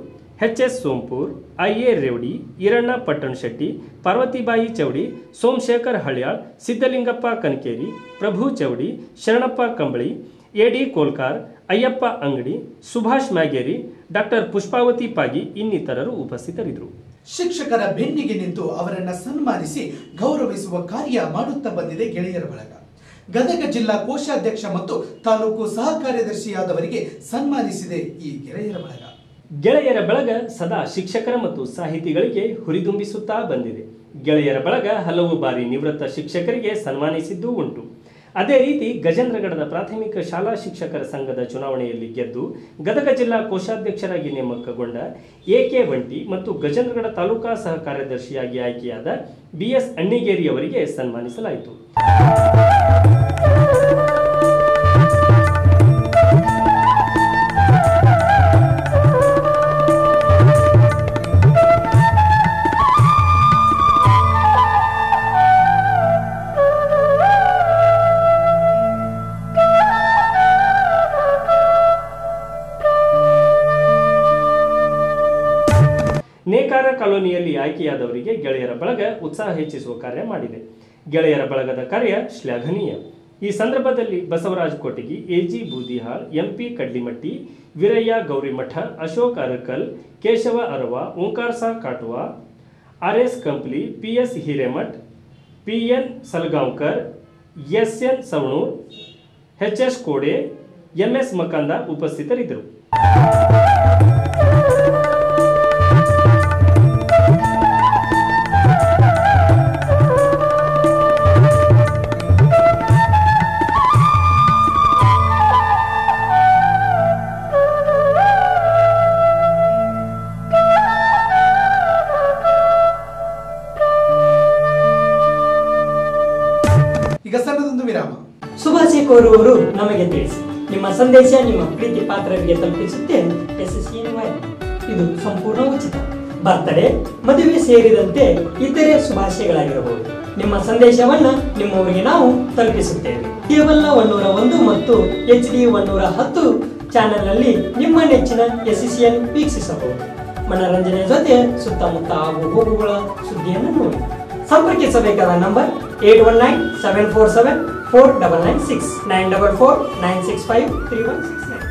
H S Sompur I A Revadi Iranna Pattana Shetty ಪಾರ್ವತಿಬಾಯಿ Chowdi Somashekar ಹಳ್ಯಾಳ್ Siddalingappa ಕನಕೇರಿ ಪ್ರಭು ಚೌಡಿ ಶರಣಪ್ಪ ಕಂಬಳಿ A D Kolkar Ayyappa Angadi Subhash Myageri doctor Pushpavati Pagi ಇನ್ನಿತರರು ಉಪಸ್ಥಿತರಿದ್ದರು ಶಿಕ್ಷಕರ ಬೆನ್ನಿಗೆ ನಿಂತು ಅವರನ್ನ ಸನ್ಮಾನಿಸಿ ಗೌರವಿಸುವ ಕಾರ್ಯ ಮಾಡುತ್ತಾ ಬಂದಿದೆ ಗೆಳೆಯರ ಬಳಗ ಗದಗ ಜಿಲ್ಲಾ ಕೋಶಾಧ್ಯಕ್ಷ ಮತ್ತು ತಾಲೂಕು ಸಹ ಕಾರ್ಯದರ್ಶಿಯಾದವರಿಗೆ ಸನ್ಮಾನಿಸಿದೆ ಈ ಗೆಳೆಯರ ಬಳಗ ಗೆಳೆಯರ ಬಳಗ ಸದಾ ಶಿಕ್ಷಕರ ಮತ್ತು ಸಾಹಿತಿಗಳಿಗೆ ಹುರಿದುಂಬಿಸುತ್ತಾ ಬಂದಿದೆ ಗೆಳೆಯರ ಬಳಗ ಹಲವು ಬಾರಿ ನಿವೃತ್ತ ಶಿಕ್ಷಕರಿಗೆ ಸನ್ಮಾನಿಸಿದ್ದೂ ಉಂಟು ಅದೇ ರೀತಿ ಗಜೇಂದ್ರಗಡದ ಪ್ರಾಥಮಿಕ ಶಾಲಾ ಶಿಕ್ಷಕರ ಸಂಘದ ಚುನಾವಣೆಯಲ್ಲಿ ಗೆದ್ದು ಗದಗ ಜಿಲ್ಲಾ ಕೋಶಾಧ್ಯಕ್ಷರಾಗಿ ನೇಮಕಗೊಂಡ ಎ ಕೆ ವಂಟಿ ಮತ್ತು ಗಜೇಂದ್ರಗಡ ತಾಲೂಕಾ ಸಹ ಕಾರ್ಯದರ್ಶಿಯಾಗಿ ಆಯ್ಕೆಯಾದ ಬಿ ಎಸ್ ಅಣ್ಣಿಗೇರಿ ಅವರಿಗೆ ಸನ್ಮಾನಿಸಲಾಯಿತು ನೇಕಾರ ಕಾಲೋನಿಯಲ್ಲಿ ಆಯ್ಕೆಯಾದವರಿಗೆ ಗೆಳೆಯರ ಬಳಗ ಉತ್ಸಾಹ ಹೆಚ್ಚಿಸುವ ಕಾರ್ಯ ಮಾಡಿದೆ ಗೆಳೆಯರ ಬಳಗದ ಕಾರ್ಯ ಶ್ಲಾಘನೀಯ ಈ ಸಂದರ್ಭದಲ್ಲಿ ಬಸವರಾಜ್ ಕೋಟಗಿ ಎಜಿ ಬೂದಿಹಾಳ್ ಎಂಪಿ ಕಡ್ಲಿಮಟ್ಟಿ ವೀರಯ್ಯ ಗೌರಿಮಠ ಅಶೋಕ್ ಅರಕಲ್ ಕೇಶವ ಅರವ ಓಂಕಾರ ಸಾ Katuva R S Kampli P S Hiremath P N Salgaonkar S N Savanur H S Kode M S Makanda ಉಪಸ್ಥಿತರಿದ್ದರು ಈಗ ಸಣ್ಣದೊಂದು ವಿರಾಮ ಸುಭಾಷಿ ಕೋರುವವರು ನಮಗೆ ತಿಳಿಸಿ ನಿಮ್ಮ ಸಂದೇಶ ನಿಮ್ಮ ಪ್ರೀತಿ ಪಾತ್ರರಿಗೆ ತಲುಪಿಸುತ್ತೆ ಎಸ್ ಎಸ್ ಇದು ಸಂಪೂರ್ಣ ಉಚಿತ ಬರ್ತಡೇ ಮದುವೆ ಸೇರಿದಂತೆ ಇತರೆ ಶುಭಾಶಯಗಳಾಗಿರಬಹುದು ನಿಮ್ಮ ಸಂದೇಶವನ್ನ ನಿಮ್ಮವರಿಗೆ ನಾವು ತಲುಪಿಸುತ್ತೇವೆ ಕೇವಲ ಒನ್ನೂರ ಒಂದು ಮತ್ತು ಎಚ್ ಡಿ ಒನ್ನೂರ ಹತ್ತು ಚಾನೆಲ್ನಲ್ಲಿ ನಿಮ್ಮ ನೆಚ್ಚಿನ ಎಸ್ ಎಸ್ ಎನ್ ವೀಕ್ಷಿಸಬಹುದು ಮನರಂಜನೆ ಜೊತೆ ಸುತ್ತಮುತ್ತ ಆಗು ಹೋಗುಗಳ ಸುದ್ದಿಯನ್ನು ನೋಡಿ ಸಂಪರ್ಕಿಸಬೇಕಾದ number eight one nine seven four seven four double nine six nine double four nine six five three one six nine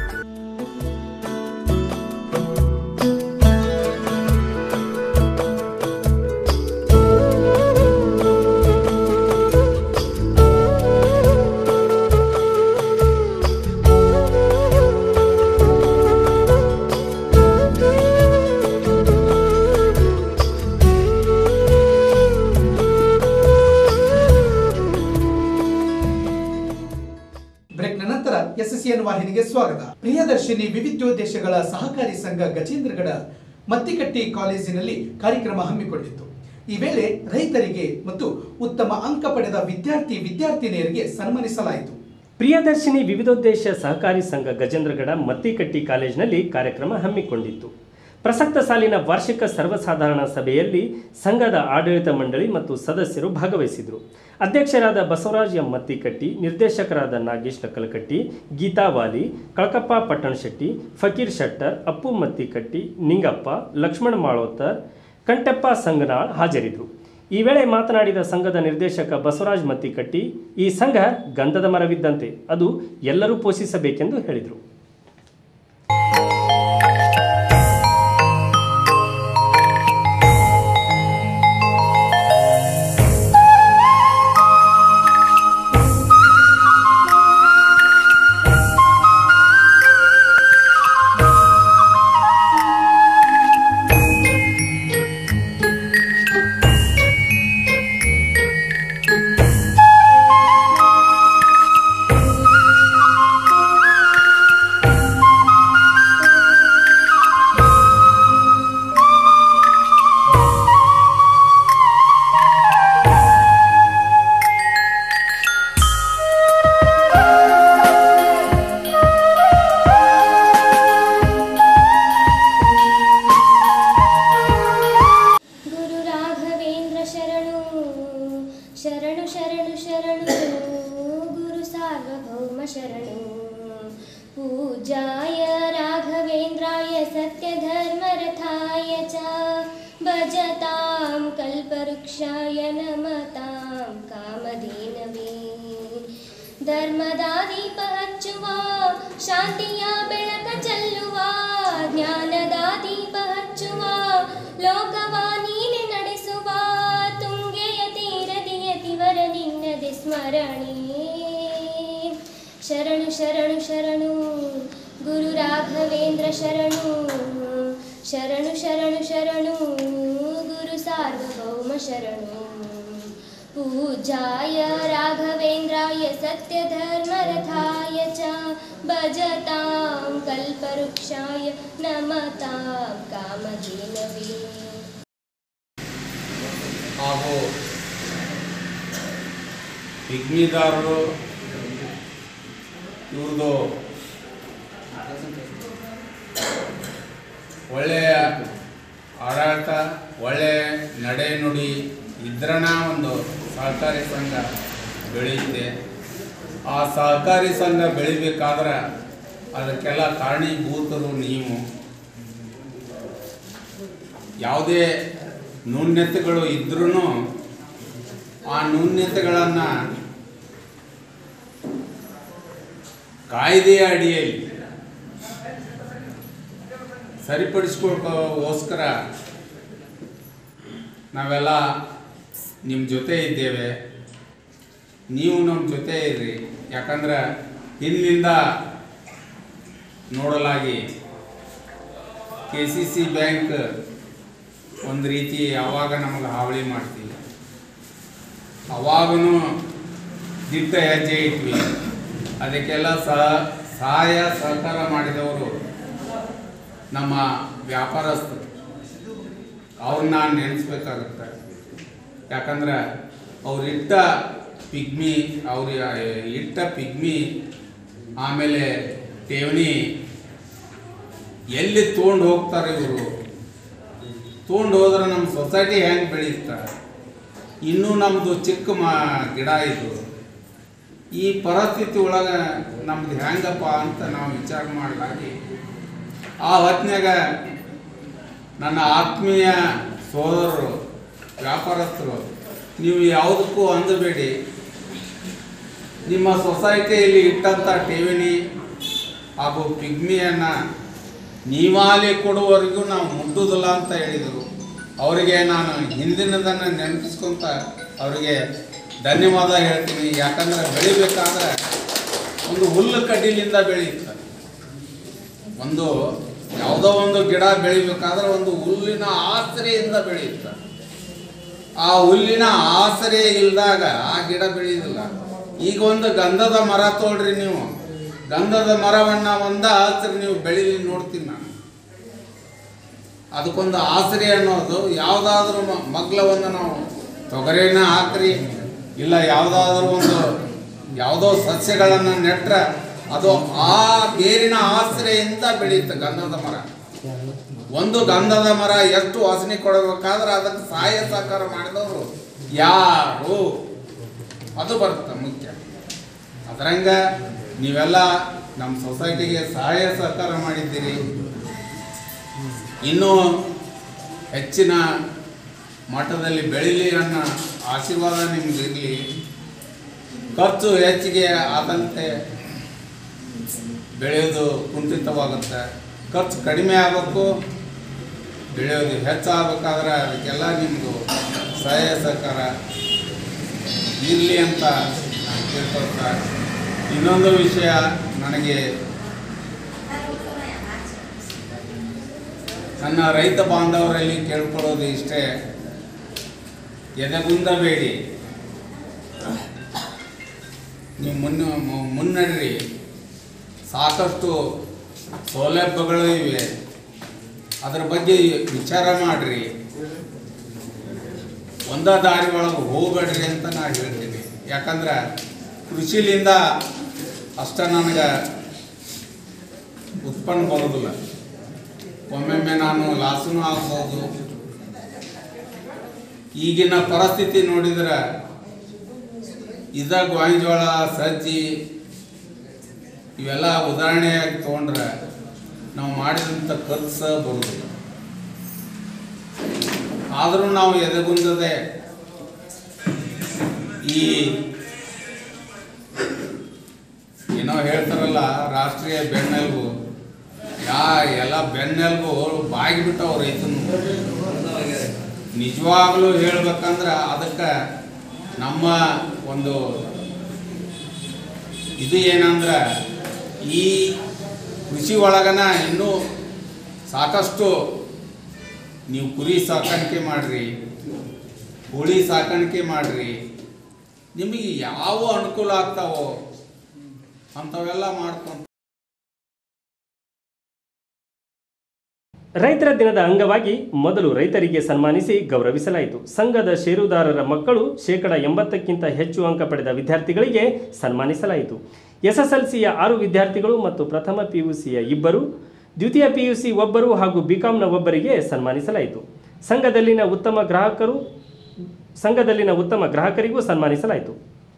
ಬ್ರೇಕ್ನ ನಂತರ ಎಸ್ಎಸ್ಎನ್ ವಾಹಿನಿಗೆ ಸ್ವಾಗತ ಪ್ರಿಯದರ್ಶಿನಿ ವಿವಿಧೋದ್ದೇಶಗಳ ಸಹಕಾರಿ ಸಂಘ ಗಜೇಂದ್ರಗಡ ಮತ್ತಿಕಟ್ಟಿ ಕಾಲೇಜಿನಲ್ಲಿ ಕಾರ್ಯಕ್ರಮ ಹಮ್ಮಿಕೊಂಡಿತ್ತು ಈ ವೇಳೆ ರೈತರಿಗೆ ಮತ್ತು ಉತ್ತಮ ಅಂಕ ಪಡೆದ ವಿದ್ಯಾರ್ಥಿ ವಿದ್ಯಾರ್ಥಿನಿಯರಿಗೆ ಸನ್ಮಾನಿಸಲಾಯಿತು ಪ್ರಿಯದರ್ಶಿನಿ ವಿವಿಧೋದ್ದೇಶ ಸಹಕಾರಿ ಸಂಘ ಗಜೇಂದ್ರಗಡ ಮತ್ತಿಕಟ್ಟಿ ಕಾಲೇಜಿನಲ್ಲಿ ಕಾರ್ಯಕ್ರಮ ಹಮ್ಮಿಕೊಂಡಿತ್ತು ಪ್ರಸಕ್ತ ಸಾಲಿನ ವಾರ್ಷಿಕ ಸರ್ವಸಾಧಾರಣ ಸಭೆಯಲ್ಲಿ ಸಂಘದ ಆಡಳಿತ ಮಂಡಳಿ ಮತ್ತು ಸದಸ್ಯರು ಭಾಗವಹಿಸಿದರು ಅಧ್ಯಕ್ಷರಾದ ಬಸವರಾಜ್ ಎಂ ಮತ್ತಿಕಟ್ಟಿ ನಿರ್ದೇಶಕರಾದ ನಾಗೇಶ್ ಲಕ್ಕಲಕಟ್ಟಿ ಗೀತಾ ವಾಲಿ ಕಳಕಪ್ಪ ಪಟ್ಟಣಶೆಟ್ಟಿ ಫಕೀರ್ ಶೆಟ್ಟರ್ ಅಪ್ಪು ಮತ್ತಿಕಟ್ಟಿ ನಿಂಗಪ್ಪ ಲಕ್ಷ್ಮಣ ಮಾಳೋತ್ತರ್ ಕಂಟಪ್ಪ ಸಂಗನಾಳ್ ಹಾಜರಿದ್ದರು ಈ ವೇಳೆ ಮಾತನಾಡಿದ ಸಂಘದ ನಿರ್ದೇಶಕ ಬಸವರಾಜ್ ಮತ್ತಿಕಟ್ಟಿ ಈ ಸಂಘ ಗಂಧದ ಮರವಿದ್ದಂತೆ ಅದು ಎಲ್ಲರೂ ಪೋಷಿಸಬೇಕೆಂದು ಹೇಳಿದರು ಗುರು ರಾಘವೇಂದ್ರ ಶರಣು ಶರಣು ಶರಣು ಶರಣು ಗುರು ಸಾರ್ವಭೌಮ ಶರಣು ಪೂಜಾಯ ರಾಘವೇಂದ್ರಾಯ ಸತ್ಯಧರ್ಮರಥಾಯ च भजतां कल्पवृक्षाय नमतां कामधेनवे ಧರ್ಮದ ದೀಪ ಹಚ್ಚುವ ಶಾಂತಿಯ ಬೆಳಕ ಚೆಲ್ಲುವ ಜ್ಞಾನದ ದೀಪ ಹಚ್ಚುವ ಲೋಕವ ನೀನೆ ನಡೆಸುವ ತುಂಗೆಯ ತೀರದಿಯ ತಿವರ ನಿನ್ನದೆ ಸ್ಮರಣೆ ಶರಣು ಶರಣು ಶರಣು ಗುರು ರಾಘವೇಂದ್ರ ಶರಣು ಶರಣು ಶರಣು ಶರಣು ಗುರು ಸಾರ್ವಭೌಮ ಶರಣು पूजाय राघवेन्द्राय सत्यधर्मरथाय च भजतां कल्पवृक्षाय नमतां कामधेनवे ಹಾಗೂ ಪಿಗ್ಮಿದಾರರು ಇವ್ರದ್ದು ಒಳ್ಳೆಯ ಆಡಳಿತ ಒಳ್ಳೆಯ ನಡೆ ನುಡಿ ಇದ್ರನ ಒಂದು ಸಹಕಾರಿ ಸಂಘ ಬೆಳೆಯುತ್ತೆ ಆ ಸಹಕಾರಿ ಸಂಘ ಬೆಳಿಬೇಕಾದ್ರೆ ಅದಕ್ಕೆಲ್ಲ ಕಾರಣೀಭೂತರು ನೀವು ಯಾವುದೇ ನ್ಯೂನ್ಯತೆಗಳು ಇದ್ರೂ ಆ ನ್ಯೂನ್ಯತೆಗಳನ್ನು ಕಾಯ್ದೆಯ ಅಡಿಯಲ್ಲಿ ಸರಿಪಡಿಸ್ಕೊಳ್ಳೋಕ್ಕೋಸ್ಕರ ನಾವೆಲ್ಲ ನಿಮ್ಮ ಜೊತೆ ಇದ್ದೇವೆ ನೀವು ನಮ್ಮ ಜೊತೆ ಇರ್ರಿ ಯಾಕಂದ್ರೆ ಹಿಂದಿನಿಂದ ನೋಡಲಾಗಿ ಕೆ ಸಿ ಸಿ ಬ್ಯಾಂಕ್ ಒಂದು ರೀತಿ ಯಾವಾಗ ನಮಗೆ ಹಾವಳಿ ಮಾಡ್ತೀವಿ ಅವಾಗೂ ದಿಟ್ಟ ಹೆಜ್ಜೆ ಇಟ್ವಿ ಅದಕ್ಕೆಲ್ಲ ಸಹ ಸಹಾಯ ಸಹಕಾರ ಮಾಡಿದವರು ನಮ್ಮ ವ್ಯಾಪಾರಸ್ಥರು ಅವ್ರನ್ನ ನೆನೆಸ್ಬೇಕಾಗುತ್ತೆ ಯಾಕಂದ್ರೆ ಅವ್ರು ಇಟ್ಟ ಪಿಗ್ಮಿ ಅವ್ರ ಇಟ್ಟ ಪಿಗ್ಮಿ ಆಮೇಲೆ ಠೇವಣಿ ಎಲ್ಲಿ ತೊಗೊಂಡು ಹೋಗ್ತಾರೆ ಇವರು ತೊಗೊಂಡು ಹೋದ್ರೆ ನಮ್ಮ ಸೊಸೈಟಿ ಹೆಂಗೆ ಬೆಳೆಯುತ್ತೆ ಇನ್ನೂ ನಮ್ಮದು ಚಿಕ್ಕ ಮಾ ಗಿಡ ಇದು ಈ ಪರಿಸ್ಥಿತಿ ಒಳಗೆ ನಮ್ದು ಹೆಂಗಪ್ಪ ಅಂತ ನಾವು ವಿಚಾರ ಮಾಡಲಾಗಿ ಆ ಹೊತ್ತಿನಾಗ ನನ್ನ ಆತ್ಮೀಯ ಸೋದರರು ವ್ಯಾಪಾರಸ್ಥರು ನೀವು ಯಾವುದಕ್ಕೂ ಅಂದಬೇಡಿ ನಿಮ್ಮ ಸೊಸೈಟಿಯಲ್ಲಿ ಇಟ್ಟಂಥ ಠೇವಣಿ ಹಾಗೂ ಪಿಗ್ಮಿಯನ್ನು ನೀವಾಲಿ ಕೊಡುವವರೆಗೂ ನಾವು ಮುಟ್ಟುವುದಿಲ್ಲ ಅಂತ ಹೇಳಿದರು ಅವರಿಗೆ ನಾನು ಹಿಂದಿನದನ್ನು ನೆನಪಿಸ್ಕೊಂತ ಅವರಿಗೆ ಧನ್ಯವಾದ ಹೇಳ್ತೀನಿ ಯಾಕಂದರೆ ಬೆಳಿಬೇಕಾದ್ರೆ ಒಂದು ಹುಲ್ಲು ಕಡ್ಡಿಲಿಂದ ಬೆಳೆಯುತ್ತೆ ಒಂದು ಯಾವುದೋ ಒಂದು ಗಿಡ ಬೆಳಿಬೇಕಾದ್ರೆ ಒಂದು ಹುಲ್ಲಿನ ಆಸರೆಯಿಂದ ಬೆಳೆಯುತ್ತೆ ಆ ಹುಲ್ಲಿನ ಆಸರೆ ಇಲ್ದಾಗ ಆ ಗಿಡ ಬೆಳೆಯುವುದಿಲ್ಲ ಈಗ ಒಂದು ಗಂಧದ ಮರ ತೋಳ್ರಿ ನೀವು ಗಂಧದ ಮರವನ್ನ ಒಂದ ಹಸಿರು ನೀವು ಬೆಳೀಲಿ ನೋಡ್ತೀನಿ ನಾನು ಅದಕ್ಕೊಂದು ಆಸರೆ ಅನ್ನೋದು ಯಾವುದಾದ್ರೂ ಮಗ್ಲವನ್ನು ನಾವು ತೊಗರಿನ ಹಾಕ್ರಿ ಇಲ್ಲ ಯಾವುದಾದ್ರೂ ಒಂದು ಯಾವುದೋ ಸಸ್ಯಗಳನ್ನು ನೆಟ್ರೆ ಅದು ಆ ಬೇರಿನ ಆಶ್ರಯದಿಂದ ಬೆಳೆಯುತ್ತೆ ಗಂಧದ ಮರ ಒಂದು ಗಂಧದ ಮರ ಎಷ್ಟು ವಾಸನೆ ಕೊಡಬೇಕಾದ್ರೆ ಅದಕ್ಕೆ ಸಹಾಯ ಸಹಕಾರ ಮಾಡಿದವರು ಯಾರು ಅದು ಬರುತ್ತೆ ಮುಖ್ಯ ಅದರಂಗ ನೀವೆಲ್ಲ ನಮ್ಮ ಸೊಸೈಟಿಗೆ ಸಹಾಯ ಸಹಕಾರ ಮಾಡಿದ್ದೀರಿ ಇನ್ನೂ ಹೆಚ್ಚಿನ ಮಟ್ಟದಲ್ಲಿ ಬೆಳೀಲಿ ಅನ್ನೋ ಆಶೀರ್ವಾದ ನಿಮ್ಗಿರಲಿ ಖರ್ಚು ಹೆಚ್ಚಿಗೆ ಆದಂತೆ ಬೆಳೆಯೋದು ಕುಂಠಿತವಾಗುತ್ತೆ ಖರ್ಚು ಕಡಿಮೆ ಆಗಬೇಕು ಬೆಳೆಯೋದು ಹೆಚ್ಚಾಗಬೇಕಾದ್ರೆ ಅದಕ್ಕೆಲ್ಲ ನಿಮ್ಮದು ಸಹಾಯ ಸಹಕಾರ ಇರಲಿ ಅಂತ ನಾನು ತಿಳ್ಕೊಳ್ತಾ ಇನ್ನೊಂದು ವಿಷಯ ನನಗೆ ನನ್ನ ರೈತ ಬಾಂಧವರಲ್ಲಿ ಕೇಳ್ಕೊಳ್ಳೋದು ಇಷ್ಟೇ ಎದೆಗುಂದಬೇಡಿ ನೀವು ಮುನ್ನ ಮು- ಮುನ್ನಡ್ರಿ ಸಾಕಷ್ಟು ಸೌಲಭ್ಯಗಳು ಇವೆ ಅದ್ರ ಬಗ್ಗೆ ವಿಚಾರ ಮಾಡಿರಿ ಒಂದ ದಾರಿ ಒಳಗೆ ಹೋಗ್ಬೇಡ್ರಿ ಅಂತ ನಾನು ಹೇಳ್ತೀನಿ ಯಾಕಂದ್ರೆ ಕೃಷಿಲಿಂದ ಅಷ್ಟ ನನಗೆ ಉತ್ಪನ್ನ ಬರೋದಿಲ್ಲ ಒಮ್ಮೊಮ್ಮೆ ನಾನು ಲಾಸನೂ ಆಗ್ಬೋದು ಈಗಿನ ಪರಿಸ್ಥಿತಿ ನೋಡಿದ್ರೆ ಇದ ಗೋವಿನಜೋಳ ಸಜ್ಜಿ ಇವೆಲ್ಲ ಉದಾಹರಣೆಯಾಗಿ ತೊಗೊಂಡ್ರೆ ನಾವು ಮಾಡಿದಂಥ ಖರ್ಚು ಬರೋದಿಲ್ಲ ಆದರೂ ನಾವು ಎದೆಗುಂದದೆ ಈ ಏನೋ ಹೇಳ್ತಾರಲ್ಲ ರಾಷ್ಟ್ರೀಯ ಬೆನ್ನೆಲುಬು ಯಾ ಎಲ್ಲ ಬೆನ್ನೆಲುಬು ಬಾಗಿಬಿಟ್ಟವು ರೈತನು ನಿಜವಾಗ್ಲೂ ಹೇಳ್ಬೇಕಂದ್ರೆ ಅದಕ್ಕೆ ನಮ್ಮ ಒಂದು ಇದು ಏನಂದ್ರೆ ಈ ಕೃಷಿ ಒಳಗನ ಇನ್ನೂ ಸಾಕಷ್ಟು ನೀವು ಕುರಿ ಸಾಕಾಣಿಕೆ ಮಾಡಿರಿ ಕೋಳಿ ಸಾಕಾಣಿಕೆ ಮಾಡಿರಿ ನಿಮಗೆ ಯಾವ ಅನುಕೂಲ ಆಗ್ತಾವೋ ಅಂಥವೆಲ್ಲ ಮಾಡ್ಕೊಂಡು ರೈತರ ದಿನದ ಅಂಗವಾಗಿ ಮೊದಲು ರೈತರಿಗೆ ಸನ್ಮಾನಿಸಿ ಗೌರವಿಸಲಾಯಿತು ಸಂಘದ ಷೇರುದಾರರ ಮಕ್ಕಳು ಶೇಕಡ ಎಂಬತ್ತಕ್ಕಿಂತ ಹೆಚ್ಚು ಅಂಕ ಪಡೆದ ವಿದ್ಯಾರ್ಥಿಗಳಿಗೆ ಸನ್ಮಾನಿಸಲಾಯಿತು ಎಸ್ಎಸ್ಎಲ್ಸಿಯ ಆರು ವಿದ್ಯಾರ್ಥಿಗಳು ಮತ್ತು ಪ್ರಥಮ ಪಿಯುಸಿಯ ಇಬ್ಬರು ದ್ವಿತೀಯ ಪಿಯುಸಿ ಒಬ್ಬರು ಹಾಗೂ ಬಿಕಾಂನ ಒಬ್ಬರಿಗೆ ಸನ್ಮಾನಿಸಲಾಯಿತು ಸಂಘದಲ್ಲಿನ ಉತ್ತಮ ಗ್ರಾಹಕರು ಸಂಘದಲ್ಲಿನ ಉತ್ತಮ ಗ್ರಾಹಕರಿಗೂ ಸನ್ಮಾನಿಸಲಾಯಿತು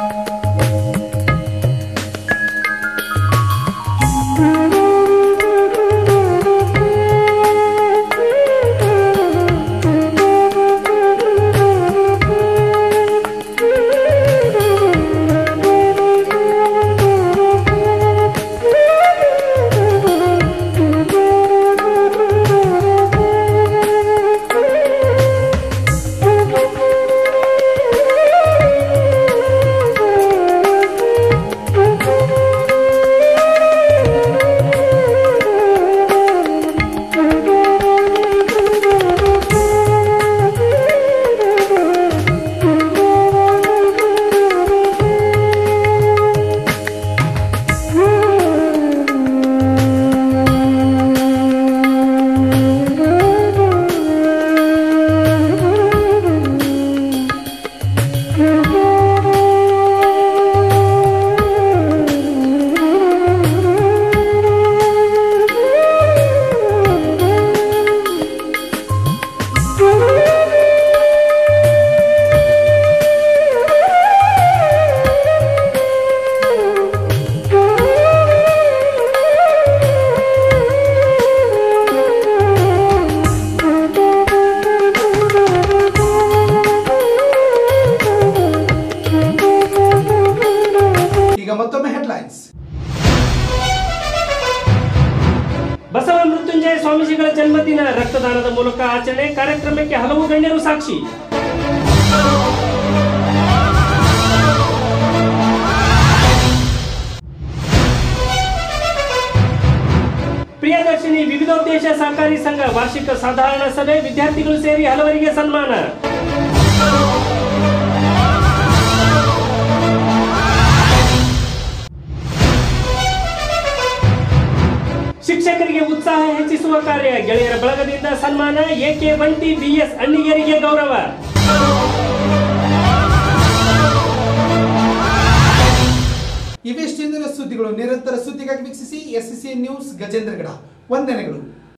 ಈಗ ಮತ್ತೊಮ್ಮೆ ಹೆಡ್ಲೈನ್ಸ್ ಬಸವ ಮೃತ್ಯುಂಜಯ ಸ್ವಾಮೀಜಿಗಳ ಜನ್ಮದಿನ ರಕ್ತದಾನದ ಮೂಲಕ ಆಚರಣೆ ಕಾರ್ಯಕ್ರಮಕ್ಕೆ ಹಲವು ಗಣ್ಯರು ಸಾಕ್ಷಿ ಪ್ರಿಯದರ್ಶಿನಿ ವಿವಿಧೋದ್ದೇಶ ಸಹಕಾರಿ ಸಂಘ ವಾರ್ಷಿಕ ಸಾಧಾರಣ ಸಭೆ ವಿದ್ಯಾರ್ಥಿಗಳು ಸೇರಿ ಹಲವರಿಗೆ ಸನ್ಮಾನ ಶಿಕ್ಷಕರಿಗೆ ಉತ್ಸಾಹ ಹೆಚ್ಚಿಸುವ ಕಾರ್ಯ ಗೆಳೆಯರ ಬಳಗದಿಂದ ಸನ್ಮಾನ ಎಕೆ ಬಂಟಿ ಬಿಎಸ್ ಅಣ್ಣಿಗರಿಗೆ ಗೌರವ ಇವೆಷ್ಟಿಂದಿನ ಸುದ್ದಿಗಳು ನಿರಂತರ ಸುದ್ದಿಗಾಗಿ ವೀಕ್ಷಿಸಿ ಎಸ್ ನ್ಯೂಸ್ ಗಜೇಂದ್ರಗಡ ವಂದನೆಗಳು